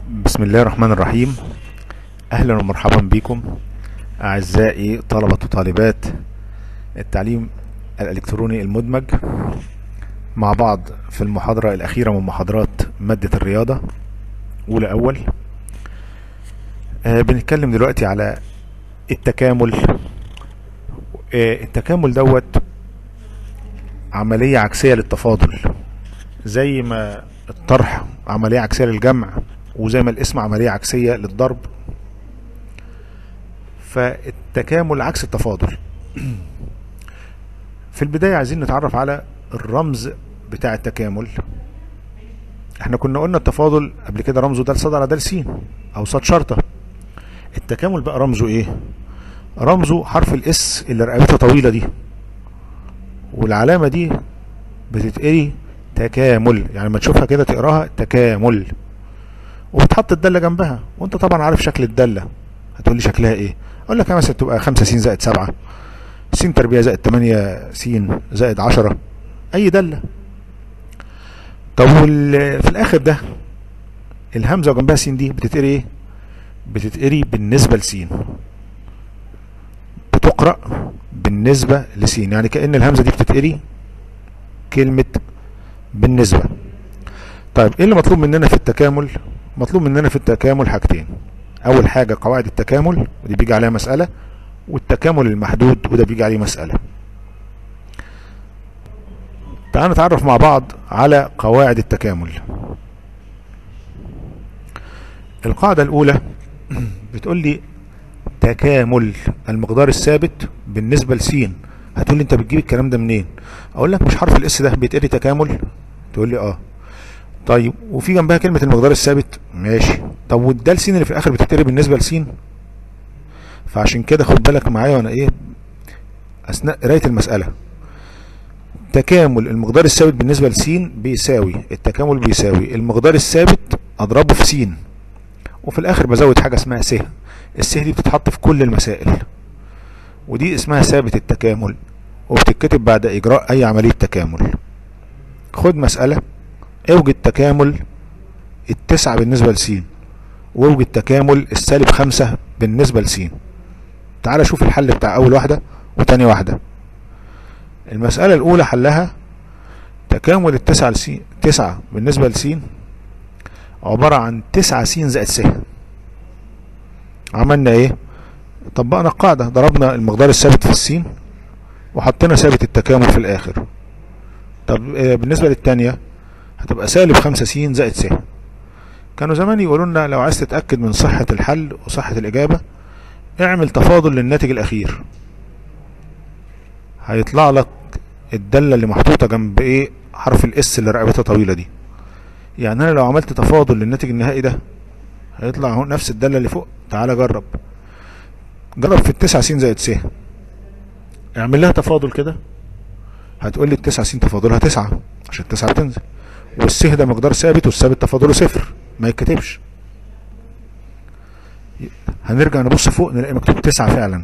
بسم الله الرحمن الرحيم اهلا ومرحبا بكم اعزائي طلبة وطالبات التعليم الالكتروني المدمج مع بعض في المحاضرة الاخيرة من محاضرات مادة الرياضة اولى اول آه بنتكلم دلوقتي على التكامل آه التكامل دوت عملية عكسية للتفاضل زي ما الطرح عملية عكسية للجمع وزي ما الاسم عملية عكسية للضرب فالتكامل عكس التفاضل في البداية عايزين نتعرف على الرمز بتاع التكامل احنا كنا قلنا التفاضل قبل كده رمزه د ص على د س او ص شرطة التكامل بقى رمزه ايه رمزه حرف الاس اللي رقبتها طويلة دي والعلامة دي بتتقري تكامل يعني لما تشوفها كده تقراها تكامل وبتحط الدالة جنبها وانت طبعا عارف شكل الدالة هتقول لي شكلها ايه اقول لك مثلا تبقى 5 س زائد 7 س تربيع زائد 8 س زائد 10 اي دالة طب في الاخر ده الهمزة وجنبها س دي بتتقري ايه بتتقري بالنسبة لس بتقرأ بالنسبة لس يعني كأن الهمزة دي بتتقري كلمة بالنسبة طيب ايه اللي مطلوب مننا في التكامل مطلوب مننا في التكامل حاجتين اول حاجة قواعد التكامل ودي بيجي عليها مسألة والتكامل المحدود وده بيجي عليه مسألة تعالوا نتعرف مع بعض على قواعد التكامل القاعدة الاولى بتقول لي تكامل المقدار الثابت بالنسبة لسين هتقول لي انت بتجيب الكلام ده منين اقول لك مش حرف الاس ده بيتقري تكامل تقول لي اه طيب وفي جنبها كلمة المقدار الثابت ماشي طب والدال س اللي في الاخر بتتقري بالنسبة لس فعشان كده خد بالك معايا وانا ايه اثناء قراية المسألة تكامل المقدار الثابت بالنسبة لس بيساوي التكامل بيساوي المقدار الثابت اضربه في س وفي الاخر بزود حاجة اسمها س الس دي بتتحط في كل المسائل ودي اسمها ثابت التكامل وبتتكتب بعد اجراء اي عملية تكامل خد مسألة اوجد تكامل التسعة بالنسبة لسين واوجد تكامل السالب خمسة بالنسبة لسين تعال شوف الحل بتاع اول واحدة وتاني واحدة المسألة الاولى حلها تكامل التسعة لسين تسعة بالنسبة لسين عبارة عن تسعة س زائد س عملنا ايه طبقنا القاعدة ضربنا المقدار الثابت في السين وحطينا ثابت التكامل في الاخر طب بالنسبة للتانية هتبقى سالب خمسة س زائد س كانوا زمان يقولوا لنا لو عايز تتأكد من صحة الحل وصحة الإجابة اعمل تفاضل للناتج الأخير هيطلع لك الدالة اللي محطوطة جنب ايه حرف الاس اللي رقبتها طويلة دي يعني انا لو عملت تفاضل للناتج النهائي ده هيطلع هو نفس الدالة اللي فوق تعالى جرب جرب في التسعة س زائد س اعمل لها تفاضل كده هتقول لي التسعة س تفاضلها تسعة عشان التسعة بتنزل والس ده مقدار ثابت والثابت تفاضله صفر ما يتكتبش هنرجع نبص فوق نلاقي مكتوب تسعة فعلا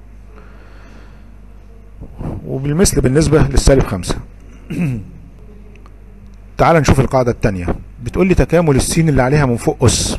وبالمثل بالنسبة للسالب خمسة تعال نشوف القاعدة التانية بتقول لي تكامل السين اللي عليها من فوق أس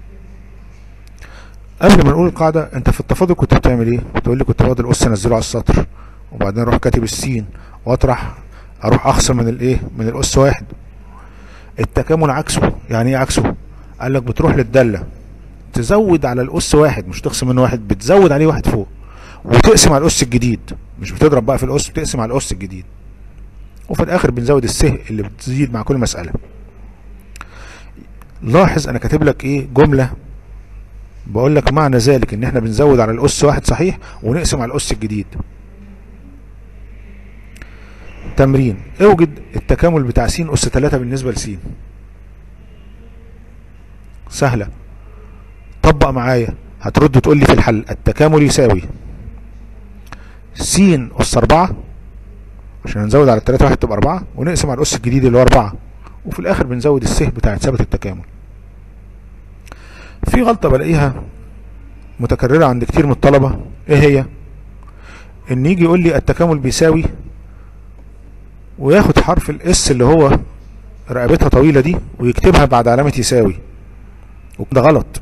قبل ما نقول القاعدة انت في التفاضل كنت بتعمل ايه بتقول لي كنت باخد الأس انزله على السطر وبعدين اروح كاتب السين واطرح اروح اخسر من الايه من الأس واحد التكامل عكسه يعني ايه عكسه قال لك بتروح للدالة تزود على الأس واحد مش تقسم منه واحد بتزود عليه واحد فوق وتقسم على الأس الجديد مش بتضرب بقى في الأس بتقسم على الأس الجديد وفي الآخر بنزود السه اللي بتزيد مع كل مسألة لاحظ أنا كاتب لك إيه جملة بقول لك معنى ذلك إن إحنا بنزود على الأس واحد صحيح ونقسم على الأس الجديد تمرين اوجد التكامل بتاع س أس 3 بالنسبة لس سهلة طبق معايا هترد تقول لي في الحل التكامل يساوي س أس 4 عشان نزود على التلاتة واحد تبقى 4 ونقسم على الأس الجديد اللي هو 4 وفي الآخر بنزود الس بتاعت ثابت التكامل في غلطة بلاقيها متكررة عند كتير من الطلبة ايه هي ان يجي يقول لي التكامل بيساوي وياخد حرف الاس اللي هو رقبتها طويلة دي ويكتبها بعد علامة يساوي وده غلط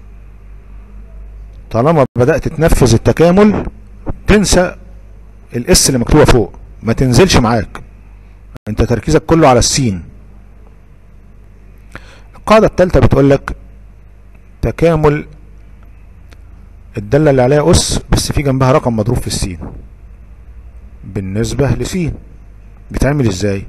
طالما بدأت تنفذ التكامل تنسى الاس اللي مكتوبة فوق ما تنزلش معاك انت تركيزك كله على السين القاعدة الثالثة بتقول لك تكامل الدالة اللي عليها أس بس في جنبها رقم مضروب في السين بالنسبة لسين بتعمل ازاي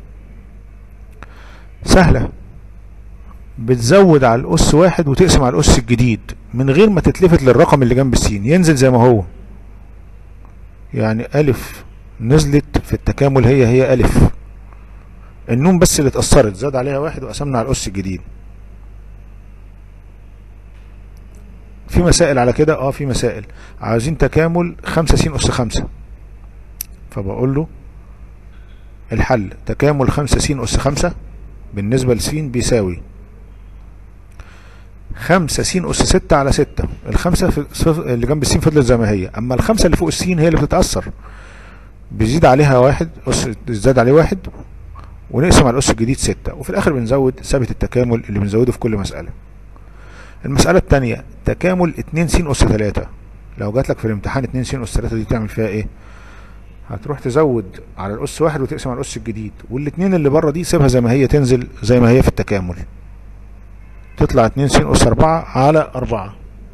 سهلة بتزود على الأس واحد وتقسم على الأس الجديد من غير ما تتلفت للرقم اللي جنب السين ينزل زي ما هو يعني ألف نزلت في التكامل هي هي ألف النون بس اللي اتأثرت زاد عليها واحد وقسمنا على الأس الجديد في مسائل على كده اه في مسائل عايزين تكامل خمسة س أس خمسة فبقول له الحل تكامل خمسة س أس خمسة بالنسبة لس بيساوي خمسة س أس ستة على ستة الخمسة في صف- اللي جنب السين فضلت زي ما هي أما الخمسة اللي فوق السين هي اللي بتتأثر بيزيد عليها واحد أس زاد عليه واحد ونقسم على الأس الجديد ستة وفي الآخر بنزود ثابت التكامل اللي بنزوده في كل مسألة المسألة التانية تكامل اتنين س أس تلاتة لو جات لك في الامتحان اتنين س أس تلاتة دي تعمل فيها ايه؟ هتروح تزود على الأس واحد وتقسم على الأس الجديد والاتنين اللي بره دي سيبها زي ما هي تنزل زي ما هي في التكامل تطلع اتنين س أس أربعة على أربعة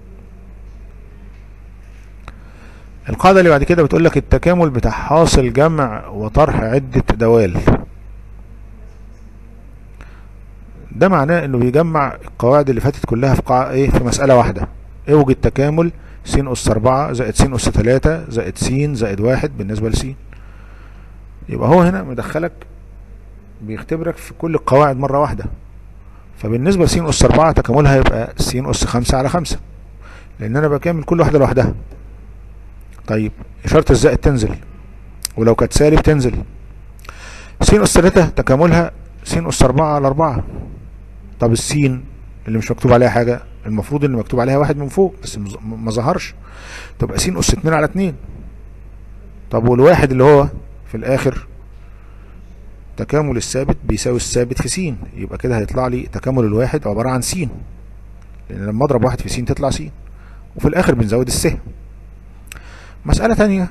القاعدة اللي بعد كده بتقول لك التكامل بتاع حاصل جمع وطرح عدة دوال ده معناه انه بيجمع القواعد اللي فاتت كلها في قاع ايه في مسألة واحدة اوجد تكامل س أس أربعة زائد س أس تلاتة زائد س زائد واحد بالنسبة لس يبقى هو هنا مدخلك بيختبرك في كل القواعد مرة واحدة فبالنسبة لس أس أربعة تكاملها يبقى س أس خمسة على خمسة لأن أنا بكامل كل واحدة لوحدها طيب إشارة الزائد تنزل ولو كانت سالب تنزل س أس تلاتة تكاملها س أس أربعة على أربعة طب السين اللي مش مكتوب عليها حاجة المفروض ان مكتوب عليها واحد من فوق بس مز- ما ظهرش تبقى س أس اتنين على اتنين طب والواحد اللي هو في الآخر تكامل الثابت بيساوي الثابت في س يبقى كده هيطلع لي تكامل الواحد عبارة عن س لأن لما أضرب واحد في س تطلع س وفي الآخر بنزود السهم مسألة تانية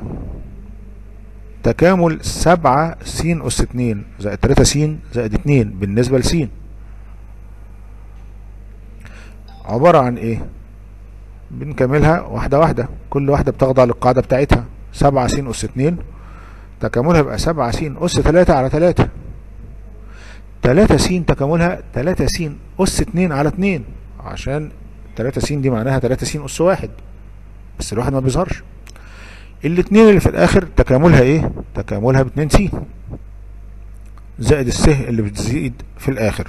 تكامل سبعة س أس اتنين زائد تلاتة س زائد اتنين بالنسبة لس عبارة عن ايه بنكملها واحدة واحدة كل واحدة بتخضع للقاعدة بتاعتها سبعة س أس اتنين تكاملها يبقى سبعة س أس تلاتة على تلاتة تلاتة س تكاملها تلاتة س أس اتنين على اتنين عشان تلاتة س دي معناها تلاتة س أس واحد بس الواحد ما بيظهرش الاتنين اللي في الآخر تكاملها ايه تكاملها باتنين س زائد السه اللي بتزيد في الآخر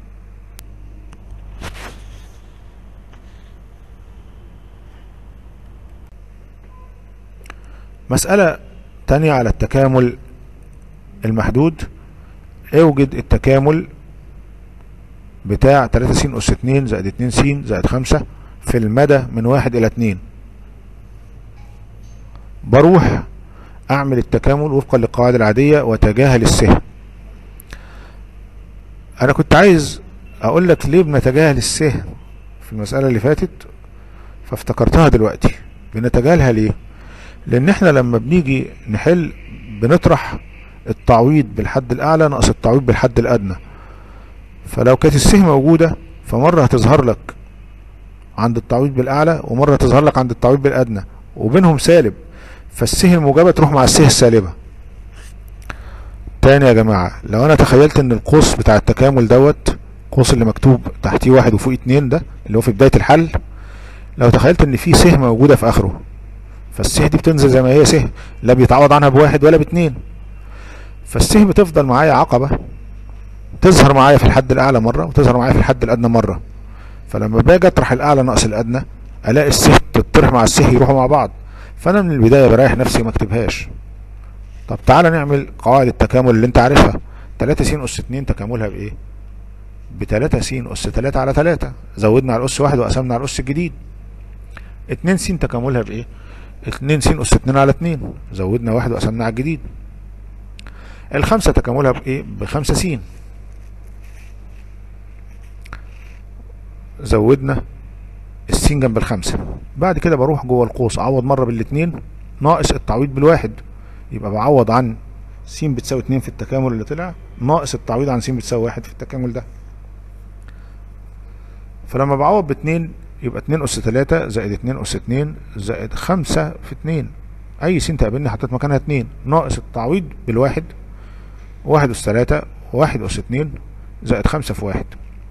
مسألة تانية على التكامل المحدود اوجد التكامل بتاع 3 س أس 2 زائد 2 س زائد 5 في المدى من واحد إلى 2 بروح أعمل التكامل وفقا للقواعد العادية وتجاهل السهم أنا كنت عايز أقول لك ليه بنتجاهل السهم في المسألة اللي فاتت فافتكرتها دلوقتي بنتجاهلها ليه؟ لان احنا لما بنيجي نحل بنطرح التعويض بالحد الاعلى ناقص التعويض بالحد الادنى فلو كانت السه موجودة فمرة هتظهر لك عند التعويض بالاعلى ومرة تظهر لك عند التعويض بالادنى وبينهم سالب فالسه الموجبة تروح مع السه السالبة تاني يا جماعة لو انا تخيلت ان القوس بتاع التكامل دوت القوس اللي مكتوب تحتيه واحد وفوق اتنين ده اللي هو في بداية الحل لو تخيلت ان في س موجودة في اخره فالسه دي بتنزل زي ما هي سه لا بيتعوض عنها بواحد ولا باتنين فالسه بتفضل معايا عقبة تظهر معايا في الحد الاعلى مرة وتظهر معايا في الحد الادنى مرة فلما باجي اطرح الاعلى ناقص الادنى الاقي السه تطرح مع السه يروحوا مع بعض فانا من البداية بريح نفسي وما اكتبهاش طب تعالى نعمل قواعد التكامل اللي انت عارفها 3 س اس 2 تكاملها بايه ب 3 س اس 3 على 3 زودنا على الاس واحد وقسمنا على الاس الجديد 2 س تكاملها بايه 2 س اس 2 على 2 زودنا واحد وقسمنا على الجديد الخمسة تكاملها بايه بخمسة س زودنا السين جنب الخمسة بعد كده بروح جوه القوس اعوض مرة بالاتنين ناقص التعويض بالواحد يبقى بعوض عن س بتساوي اتنين في التكامل اللي طلع ناقص التعويض عن س بتساوي واحد في التكامل ده فلما بعوض باتنين يبقى اتنين أس تلاتة زائد اتنين أس اتنين زائد خمسة في اتنين أي س تقابلني حطيت مكانها اتنين ناقص التعويض بالواحد واحد أس تلاتة واحد أس اتنين زائد خمسة في واحد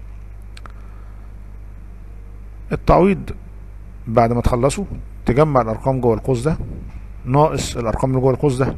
التعويض بعد ما تخلصوا تجمع الأرقام جوه القوس ده ناقص الأرقام اللي جوه القوس ده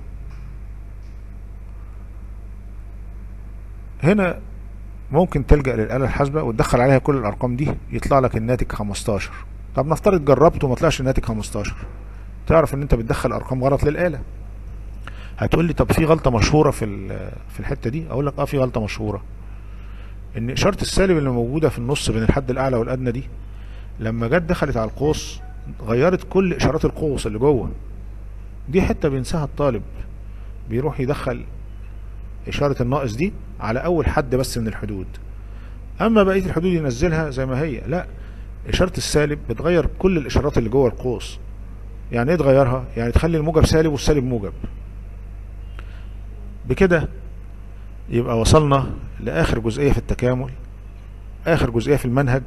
هنا ممكن تلجأ للآلة الحاسبة وتدخل عليها كل الأرقام دي يطلع لك الناتج 15 طب نفترض جربت وما طلعش الناتج 15 تعرف ان انت بتدخل ارقام غلط للآلة هتقول لي طب في غلطة مشهورة في في الحتة دي اقول لك اه في غلطة مشهورة ان اشارة السالب اللي موجودة في النص بين الحد الاعلى والادنى دي لما جت دخلت على القوس غيرت كل اشارات القوس اللي جوه دي حتة بينساها الطالب بيروح يدخل اشارة الناقص دي على اول حد بس من الحدود اما بقية الحدود ينزلها زي ما هي لا اشارة السالب بتغير كل الاشارات اللي جوه القوس يعني ايه تغيرها يعني تخلي الموجب سالب والسالب موجب بكده يبقى وصلنا لاخر جزئية في التكامل اخر جزئية في المنهج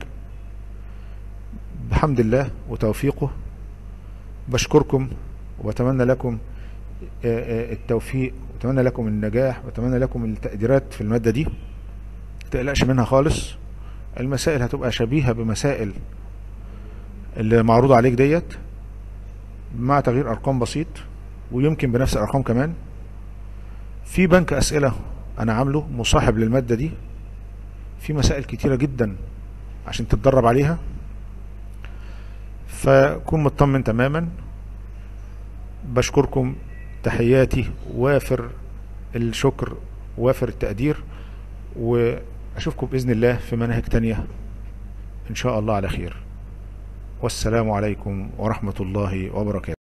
بحمد الله وتوفيقه بشكركم وبتمنى لكم التوفيق واتمنى لكم النجاح واتمنى لكم التقديرات في المادة دي تقلقش منها خالص المسائل هتبقى شبيهة بمسائل اللي معروضة عليك ديت مع تغيير ارقام بسيط ويمكن بنفس الارقام كمان في بنك اسئلة انا عامله مصاحب للمادة دي في مسائل كتيرة جدا عشان تتدرب عليها فكون مطمن تماما بشكركم تحياتي وافر الشكر وافر التقدير واشوفكم باذن الله في مناهج تانية ان شاء الله على خير والسلام عليكم ورحمة الله وبركاته